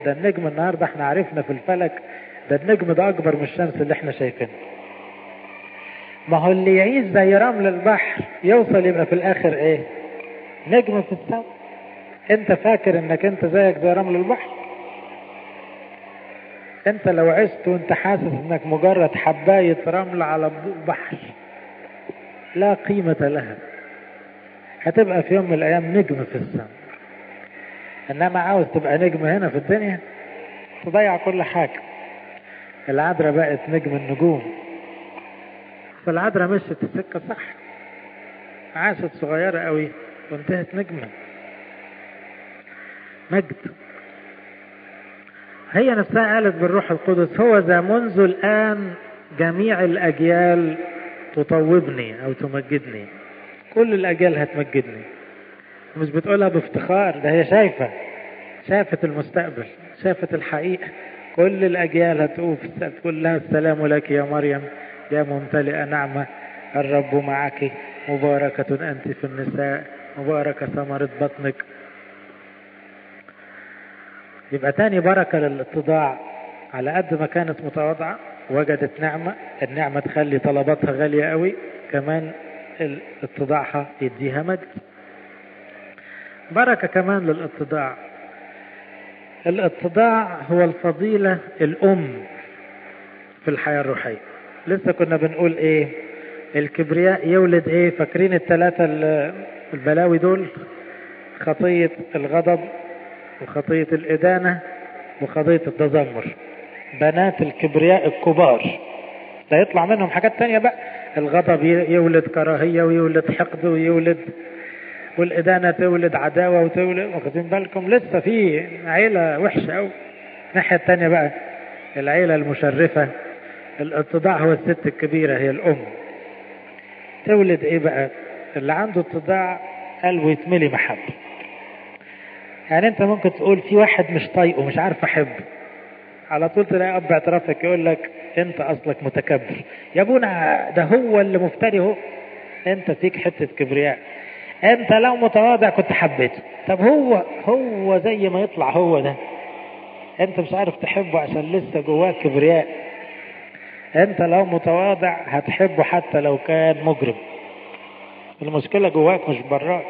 ده النجم النهارده احنا عرفنا في الفلك ده النجم ده اكبر من الشمس اللي احنا شايفينها ما هو اللي يعيش زي رمل البحر يوصل يبقى في الاخر ايه نجم في السماء انت فاكر انك انت زيك زي رمل البحر انت لو عشت وانت حاسس انك مجرد حباية رمل على البحر لا قيمة لها هتبقى في يوم من الايام نجم في السماء انما عاوز تبقى نجم هنا في الدنيا تضيع كل حاجة العذراء بقت نجم النجوم فالعذراء مشت السكة صح عاشت صغيرة قوي وانتهت نجمة مجد هي نفسها قالت بالروح القدس هو ذا منذ الآن جميع الأجيال تطوبني أو تمجدني كل الأجيال هتمجدني مش بتقولها بافتخار ده هي شايفة شافت المستقبل شافت الحقيقة كل الأجيال هتقول تقول لها السلام لك يا مريم يا ممتلئة نعمة الرب معك مباركة أنت في النساء مباركة ثمرة بطنك يبقى تاني بركة للاتضاع على قد ما كانت متواضعة وجدت نعمة النعمة تخلي طلباتها غالية قوي كمان اتضاعها يديها مجد بركة كمان للاتضاع الاتضاع هو الفضيلة الأم في الحياة الروحية لسه كنا بنقول ايه الكبرياء يولد ايه فاكرين الثلاثة البلاوي دول خطية الغضب وخطية الإدانة وخطية التذمر بنات الكبرياء الكبار ده يطلع منهم حاجات تانية بقى الغضب يولد كراهية ويولد حقد ويولد والإدانة تولد عداوة وتولد واخدين بالكم لسه في عيلة وحشة أوي الناحية التانية بقى العيلة المشرفة الاتضاع هو الست الكبيرة هي الأم تولد إيه بقى اللي عنده اتضاع قلبه يتملي محبة يعني أنت ممكن تقول في واحد مش طايقه مش عارف أحبه على طول تلاقي أب اعترافك يقول لك أنت أصلك متكبر يا ابونا ده هو اللي مفتري هو أنت فيك حتة كبرياء أنت لو متواضع كنت حبيته طب هو هو زي ما يطلع هو ده أنت مش عارف تحبه عشان لسه جواك كبرياء انت لو متواضع هتحبه حتى لو كان مجرم المشكلة جواك مش براك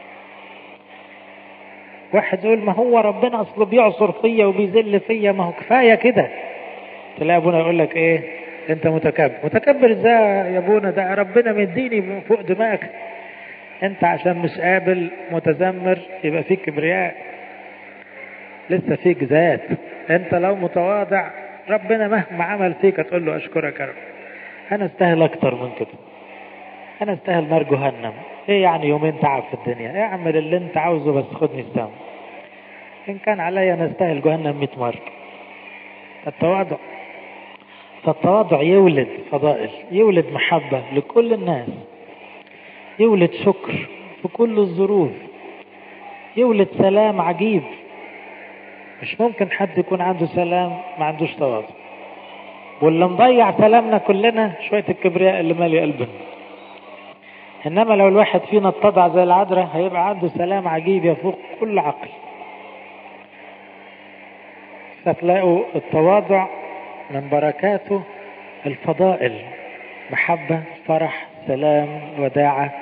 واحد يقول ما هو ربنا اصله بيعصر فيا وبيذل فيا ما هو كفاية كده تلاقي ابونا يقول لك ايه انت متكبر متكبر ازاي يا ابونا ده ربنا مديني من فوق دماغك انت عشان مش قابل متذمر يبقى فيك كبرياء لسه فيك ذات انت لو متواضع ربنا مهما عمل فيك تقول له اشكرك يا رب انا استاهل اكتر من كده انا استاهل نار جهنم ايه يعني يومين تعب في الدنيا اعمل اللي انت عاوزه بس خدني السما ان كان عليا انا استاهل جهنم 100 مره التواضع فالتواضع يولد فضائل يولد محبة لكل الناس يولد شكر في كل الظروف يولد سلام عجيب مش ممكن حد يكون عنده سلام ما عندوش تواضع واللي مضيع سلامنا كلنا شوية الكبرياء اللي مالي قلبنا انما لو الواحد فينا اتضع زي العذراء هيبقى عنده سلام عجيب يفوق كل عقل فتلاقوا التواضع من بركاته الفضائل محبة فرح سلام وداعة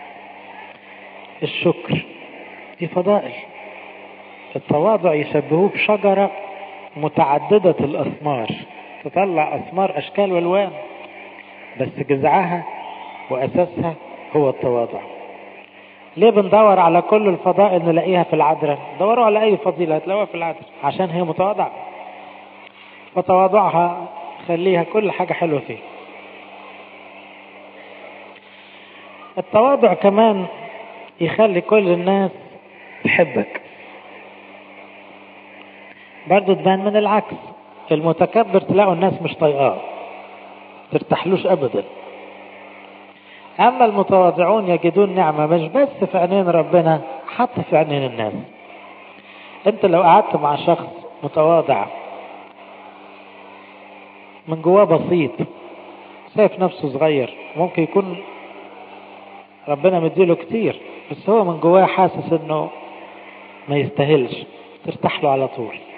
الشكر دي فضائل التواضع يشبهوه بشجرة متعددة الأثمار تطلع أثمار أشكال والوان بس جذعها وأساسها هو التواضع ليه بندور على كل الفضائل نلاقيها في العذراء دوروا على أي فضيلة هتلاقوها في العذراء عشان هي متواضعة فتواضعها خليها كل حاجة حلوة فيه التواضع كمان يخلي كل الناس تحبك برضو تبان من العكس المتكبر تلاقوا الناس مش طايقاه ترتاحلوش ابدا اما المتواضعون يجدون نعمه مش بس في عينين ربنا حتى في عينين الناس انت لو قعدت مع شخص متواضع من جواه بسيط شايف نفسه صغير ممكن يكون ربنا مديله كتير بس هو من جواه حاسس انه ما يستاهلش ترتاح له على طول